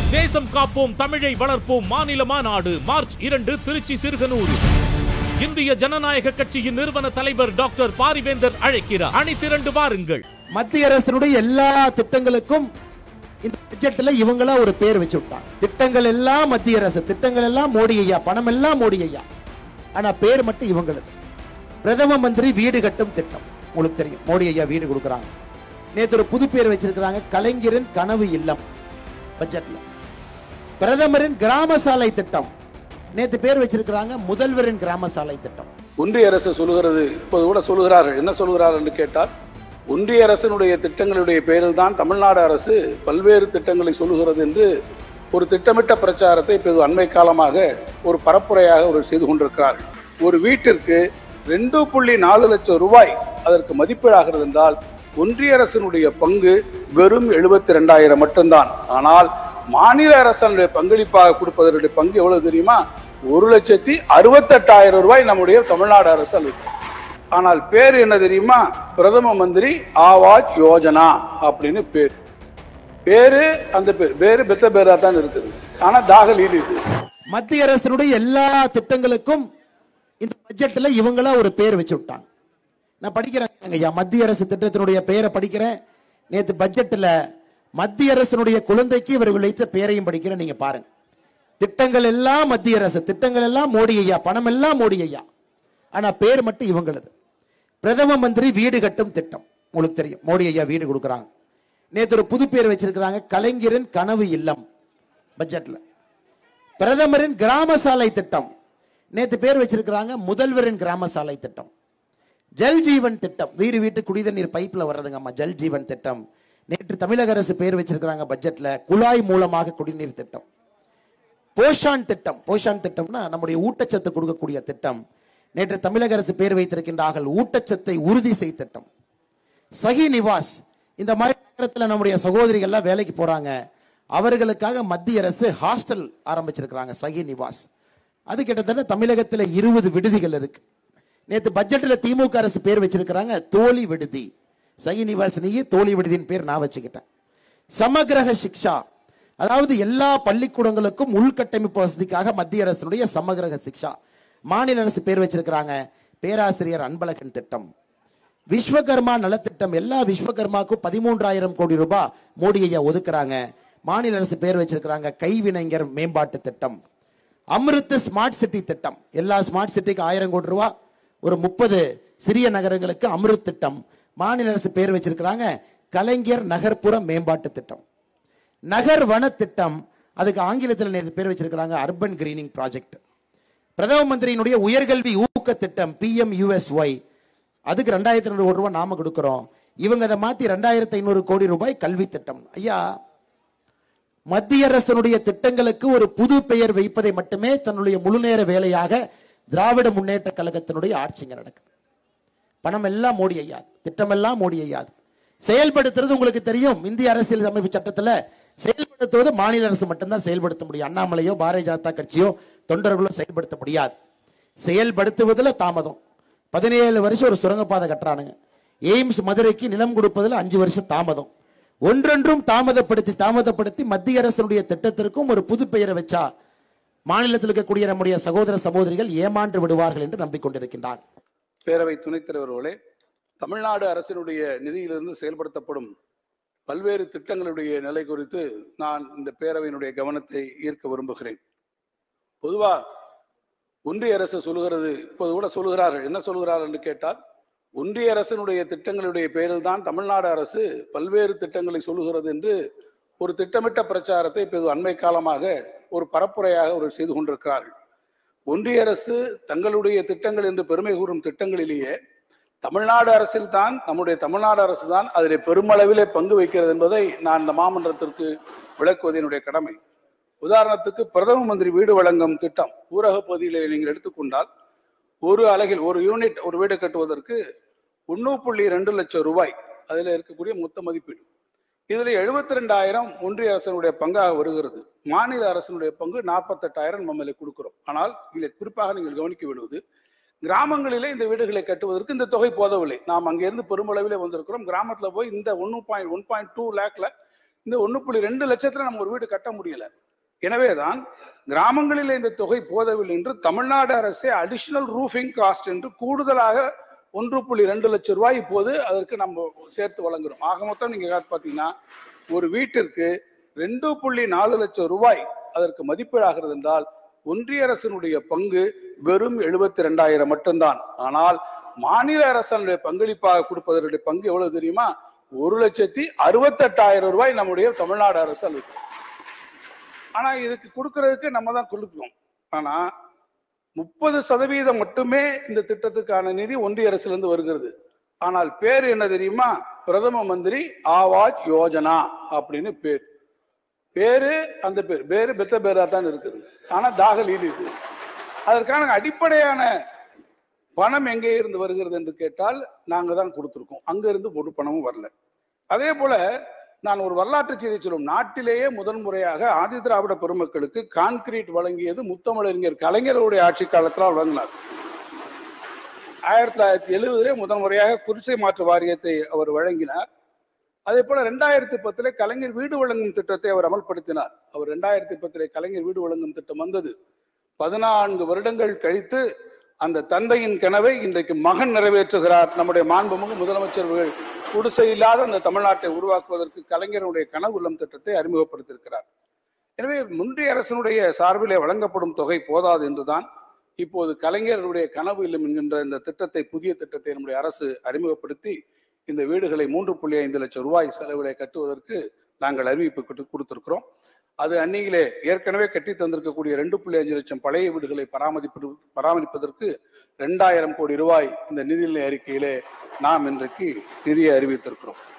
தேசம் காப்போம் தமிழை வளர்ப்போம் மாநில மாநாடு மார்ச் இரண்டு திருச்சி சிறுகனூர் இந்திய ஜனநாயக கட்சியின் நிறுவன தலைவர் டாக்டர் பாரிவேந்தர் அழைக்கிறார் அணி திரண்டு வாருங்கள் மத்திய அரசினுடைய எல்லா திட்டங்களுக்கும் இந்த பட்ஜெட்ல இவங்களா ஒரு பேர் வச்சு விட்டாங்க திட்டங்கள் எல்லாம் மத்திய அரசு திட்டங்கள் எல்லாம் மோடி ஐயா பணம் எல்லாம் மோடி ஐயா ஆனா பேர் மட்டும் இவங்களுக்கு பிரதம மந்திரி வீடு கட்டும் திட்டம் உங்களுக்கு தெரியும் மோடி ஐயா வீடு கொடுக்குறாங்க நேத்து ஒரு புது பேர் வச்சிருக்கிறாங்க கலைஞரின் கனவு இல்லம் பட்ஜெட்ல பிரதமரின் கிராம சாலை திட்டம் நேத்து பேர் வச்சிருக்கிறாங்க முதல்வரின் கிராம சாலை திட்டம் ஒன்றிய அரசு சொல்லுகிறது இப்போது கூட சொல்லுகிறார்கள் என்ன சொல்லுகிறார்கள் என்று கேட்டால் ஒன்றிய அரசினுடைய திட்டங்களுடைய பேரில் தான் தமிழ்நாடு அரசு பல்வேறு திட்டங்களை சொல்லுகிறது என்று ஒரு திட்டமிட்ட பிரச்சாரத்தை இப்போது அண்மை காலமாக ஒரு பரப்புரையாக ஒரு செய்து கொண்டிருக்கிறார்கள் ஒரு வீட்டிற்கு ரெண்டு புள்ளி நாலு லட்சம் ரூபாய் அதற்கு மதிப்பீடாகிறது என்றால் ஒன்றிய அரசினுடைய பங்கு வெறும் எழுபத்தி ரெண்டாயிரம் மட்டும்தான் ஆனால் மாநில அரசனுடைய பங்களிப்பாக கொடுப்பதனுடைய பங்கு எவ்வளவு தெரியுமா ஒரு லட்சத்தி அறுபத்தெட்டாயிரம் ரூபாய் நம்முடைய தமிழ்நாடு அரசு அளிக்கும் ஆனால் பேர் என்ன தெரியுமா பிரதம மந்திரி ஆவாஜ் யோஜனா அப்படின்னு பேர் பேரு அந்த பேர் பேரு பெத்த பேரா தான் இருக்குது ஆனா தாகல் ஈடு இது மத்திய அரசினுடைய எல்லா திட்டங்களுக்கும் இந்த பட்ஜெட்ல இவங்களா ஒரு பேர் வச்சு விட்டாங்க நான் படிக்கிறேன் ஐயா மத்திய அரசு திட்டத்தினுடைய பெயரை படிக்கிறேன் நேத்து பட்ஜெட்ல மத்திய அரசினுடைய குழந்தைக்கு இவர்கள் வைத்த பெயரையும் படிக்கிறேன் நீங்க பாருங்க திட்டங்கள் எல்லாம் மத்திய அரசு திட்டங்கள் எல்லாம் மோடி ஐயா பணம் எல்லாம் மோடி ஐயா ஆனா பேர் மட்டும் இவங்களது பிரதம மந்திரி வீடு கட்டும் திட்டம் உங்களுக்கு தெரியும் மோடி ஐயா வீடு கொடுக்குறாங்க நேத்து ஒரு புது பேர் வச்சிருக்கிறாங்க கலைஞரின் கனவு இல்லம் பட்ஜெட்ல பிரதமரின் கிராம சாலை திட்டம் நேத்து பேர் வச்சிருக்கிறாங்க முதல்வரின் கிராம சாலை திட்டம் ஜல் ஜீவன் திட்டம் வீடு வீட்டு குடித நீர் பைப்ல வர்றதுங்கம்மா ஜல் ஜீவன் திட்டம் நேற்று தமிழக அரசு பேர் வச்சிருக்கிறாங்க பட்ஜெட்ல குழாய் மூலமாக குடிநீர் திட்டம் போஷான் திட்டம் போஷான் திட்டம்னா நம்முடைய ஊட்டச்சத்து கொடுக்கக்கூடிய திட்டம் நேற்று தமிழக அரசு பேர் வைத்திருக்கின்றார்கள் ஊட்டச்சத்தை உறுதி செய் திட்டம் சகி நிவாஸ் இந்த மாதிரி நேரத்தில் நம்முடைய சகோதரிகள்லாம் வேலைக்கு போறாங்க அவர்களுக்காக மத்திய அரசு ஹாஸ்டல் ஆரம்பிச்சிருக்கிறாங்க சகி நிவாஸ் அது கிட்டத்தட்ட தமிழகத்தில் இருபது விடுதிகள் இருக்கு நேற்று பட்ஜெட்டில் திமுக அரசு பேர் வச்சிருக்கிறாங்க தோழி விடுதி சகி நிவாசினியே தோழி விடுதியின் பேர் நான் வச்சுக்கிட்டேன் சமகிரக சிக்ஷா அதாவது எல்லா பள்ளிக்கூடங்களுக்கும் உள்கட்டமைப்பு வசதிக்காக மத்திய அரசினுடைய சமகிரக சிக்ஷா மாநில அரசு பேர் வச்சிருக்கிறாங்க பேராசிரியர் அன்பழகன் திட்டம் விஸ்வகர்மா நலத்திட்டம் எல்லா விஸ்வகர்மாக்கும் பதிமூன்றாயிரம் கோடி ரூபாய் மோடி ஐயா ஒதுக்குறாங்க மாநில அரசு பேர் வச்சிருக்கிறாங்க கைவினைஞர் மேம்பாட்டு திட்டம் அமிர்த் ஸ்மார்ட் சிட்டி திட்டம் எல்லா ஸ்மார்ட் சிட்டிக்கு ஆயிரம் கோடி ரூபாய் ஒரு முப்பது சிறிய நகரங்களுக்கு அமிர்த் திட்டம் மாநில அரசு பேர் வச்சிருக்கிறாங்க கலைஞர் நகர்ப்புற மேம்பாட்டு திட்டம் நகர் வன திட்டம் அதுக்கு ஆங்கிலத்தில் நேற்று பேர் வச்சிருக்கிறாங்க அர்பன் கிரீனிங் ப்ராஜெக்ட் பிரதம மந்திரியினுடைய உயர்கல்வி ஊக்க திட்டம் பிஎம் யூஎஸ்ஒய் அதுக்கு ரெண்டாயிரத்தி ஐநூறு கோடி ரூபாய் நாம கொடுக்கிறோம் இவங்க அதை மாத்தி ரெண்டாயிரத்தி ஐநூறு கோடி ரூபாய் கல்வி திட்டம் ஐயா மத்திய அரசனுடைய திட்டங்களுக்கு ஒரு புது பெயர் வைப்பதை மட்டுமே தன்னுடைய முழுநேர வேலையாக திராவிட முன்னேற்ற கழகத்தினுடைய ஆட்சிங்க நடக்குது பணம் எல்லாம் மோடி ஐயாது திட்டம் எல்லாம் மோடி ஐயாது செயல்படுத்துறது உங்களுக்கு தெரியும் இந்திய அரசியல் அமைப்பு சட்டத்துல செயல்படுத்துவது மாநில அரசு மட்டும்தான் செயல்படுத்த முடியும் அண்ணாமலையோ பாரதிய ஜனதா கட்சியோ தொண்டர்களோ செயல்படுத்த முடியாது செயல்படுத்துவதில் தாமதம் பதினேழு வருஷம் ஒரு சுரங்கப்பாதை கட்டுறானுங்க எய்ம்ஸ் மதுரைக்கு நிலம் கொடுப்பதில் அஞ்சு வருஷம் தாமதம் ஒன்றொன்றும் தாமதப்படுத்தி தாமதப்படுத்தி மத்திய அரசினுடைய திட்டத்திற்கும் ஒரு புது பெயரை வச்சா மாநிலத்தில் இருக்கக்கூடிய நம்முடைய சகோதர சகோதரிகள் ஏமாண்டு விடுவார்கள் என்று நம்பிக்கொண்டிருக்கின்றார் பேரவை துணைத் தலைவர்களே தமிழ்நாடு அரசினுடைய நிதியிலிருந்து செயல்படுத்தப்படும் பல்வேறு திட்டங்களுடைய நிலை குறித்து நான் இந்த பேரவையினுடைய கவனத்தை ஈர்க்க விரும்புகிறேன் பொதுவா ஒன்றிய அரசு சொல்லுகிறது இப்போது கூட சொல்லுகிறார்கள் என்ன சொல்லுகிறார்கள் என்று கேட்டால் ஒன்றிய அரசினுடைய திட்டங்களுடைய பேரில் தான் தமிழ்நாடு அரசு பல்வேறு திட்டங்களை சொல்லுகிறது என்று ஒரு திட்டமிட்ட பிரச்சாரத்தை இப்போது அண்மை காலமாக ஒரு பரப்புரையாக ஒரு செய்து கொண்டிருக்கிறார்கள் ஒன்றிய அரசு தங்களுடைய திட்டங்கள் என்று பெருமை கூறும் திட்டங்களிலேயே தமிழ்நாடு அரசில் தான் நம்முடைய தமிழ்நாடு அரசு தான் அதில் பெருமளவிலே பங்கு வைக்கிறது என்பதை நான் இந்த மாமன்றத்திற்கு விளக்குவது என்னுடைய கடமை உதாரணத்துக்கு பிரதம மந்திரி வீடு வழங்கும் திட்டம் ஊரக பகுதியில் நீங்கள் எடுத்துக்கொண்டால் ஒரு அலகில் ஒரு யூனிட் ஒரு வீடு கட்டுவதற்கு ஒன்று புள்ளி ரெண்டு லட்சம் ரூபாய் அதில் இருக்கக்கூடிய மொத்த மதிப்பீடு இதில் எழுபத்தி ரெண்டாயிரம் ஒன்றிய அரசனுடைய பங்காக வருகிறது மாநில அரசனுடைய பங்கு நாற்பத்தெட்டாயிரம் நம்ம இதில் கொடுக்கிறோம் ஆனால் இதில் குறிப்பாக நீங்கள் கவனிக்க விடுவது கிராமங்களிலே இந்த வீடுகளை கட்டுவதற்கு இந்த தொகை போதவில்லை நாம் அங்கிருந்து பெருமளவிலே வந்திருக்கிறோம் கிராமத்துல போய் இந்த ஒன்று பாயிண்ட் ஒன் பாயிண்ட் டூ லேக்ல இந்த ஒண்ணு புள்ளி ரெண்டு லட்சத்துல நம்ம ஒரு வீடு கட்ட முடியல எனவேதான் கிராமங்களில் இந்த தொகை போதவில்லை என்று தமிழ்நாடு அரசே அடிஷனல் ரூஃபிங் காஸ்ட் என்று கூடுதலாக ஒன்று புள்ளி ரெண்டு லட்சம் ரூபாய் இப்போது அதற்கு நம்ம சேர்த்து வழங்குறோம் ஆக மொத்தம் நீங்க பார்த்தீங்கன்னா ஒரு வீட்டிற்கு ரெண்டு புள்ளி நாலு லட்சம் ரூபாய் அதற்கு மதிப்பீடாகிறது என்றால் ஒன்றிய அரசினுடைய பங்கு வெறும் எழுபத்தி ரெண்டாயிரம் மட்டும்தான் ஆனால் மாநில அரசனுடைய பங்களிப்பாக கொடுப்பதனுடைய பங்கு எவ்வளவு தெரியுமா ஒரு லட்சத்தி அறுபத்தெட்டாயிரம் ரூபாய் நம்முடைய தமிழ்நாடு அரசு அளிக்கும் ஆனா இதுக்கு கொடுக்கறதுக்கு நம்ம தான் கொடுக்கணும் ஆனா முப்பது சதவீதம் மட்டுமே இந்த திட்டத்துக்கான நிதி ஒன்றிய அரசுல இருந்து வருகிறது ஆனால் பேர் என்ன தெரியுமா பிரதம மந்திரி ஆவாஜ் யோஜனா அப்படின்னு பேர் பேரு அந்த பேர் பேரு பெத்த பேரா தான் இருக்குது ஆனா தாகல் ஈடு இருக்குது அதற்கான அடிப்படையான பணம் எங்கே இருந்து வருகிறது என்று கேட்டால் நாங்க தான் கொடுத்துருக்கோம் அங்க இருந்து ஒரு பணமும் வரல அதே போல நான் ஒரு வரலாற்று செய்தி சொல்லும் நாட்டிலேயே முதன் முறையாக ஆதி திராவிட பெருமக்களுக்கு கான்கிரீட் வழங்கியது முத்தமிழறிஞர் கலைஞருடைய ஆட்சி காலத்தில் வழங்கினார் ஆயிரத்தி தொள்ளாயிரத்தி எழுபதுலே முதன் முறையாக குடிசை மாற்று வாரியத்தை அவர் வழங்கினார் அதே போல ரெண்டாயிரத்தி பத்துல கலைஞர் வீடு வழங்கும் திட்டத்தை அவர் அமல்படுத்தினார் அவர் ரெண்டாயிரத்தி பத்துல கலைஞர் வீடு வழங்கும் திட்டம் வந்தது பதினான்கு வருடங்கள் கழித்து அந்த தந்தையின் கனவை இன்றைக்கு மகன் நிறைவேற்றுகிறார் நம்முடைய மாண்புமிகு முதலமைச்சர் அவர்கள் குடிசை இல்லாத அந்த தமிழ்நாட்டை உருவாக்குவதற்கு கலைஞருடைய கனவு இல்லம் திட்டத்தை அறிமுகப்படுத்தியிருக்கிறார் எனவே முந்தைய அரசினுடைய சார்பிலே வழங்கப்படும் தொகை போதாது என்றுதான் இப்போது கலைஞருடைய கனவு இல்லம் என்கின்ற இந்த திட்டத்தை புதிய திட்டத்தை நம்முடைய அரசு அறிமுகப்படுத்தி இந்த வீடுகளை மூன்று புள்ளி ஐந்து லட்சம் ரூபாய் செலவிலே கட்டுவதற்கு நாங்கள் அறிவிப்பு கொடுத்து- கொடுத்திருக்கிறோம் அது அன்னியிலே ஏற்கனவே கட்டி தந்திருக்கக்கூடிய ரெண்டு புள்ளி அஞ்சு லட்சம் பழைய வீடுகளை பராமரிப்பது பராமரிப்பதற்கு ரெண்டாயிரம் கோடி ரூபாய் இந்த நிதிநிலை அறிக்கையிலே நாம் இன்றைக்கு நிதியை அறிவித்திருக்கிறோம்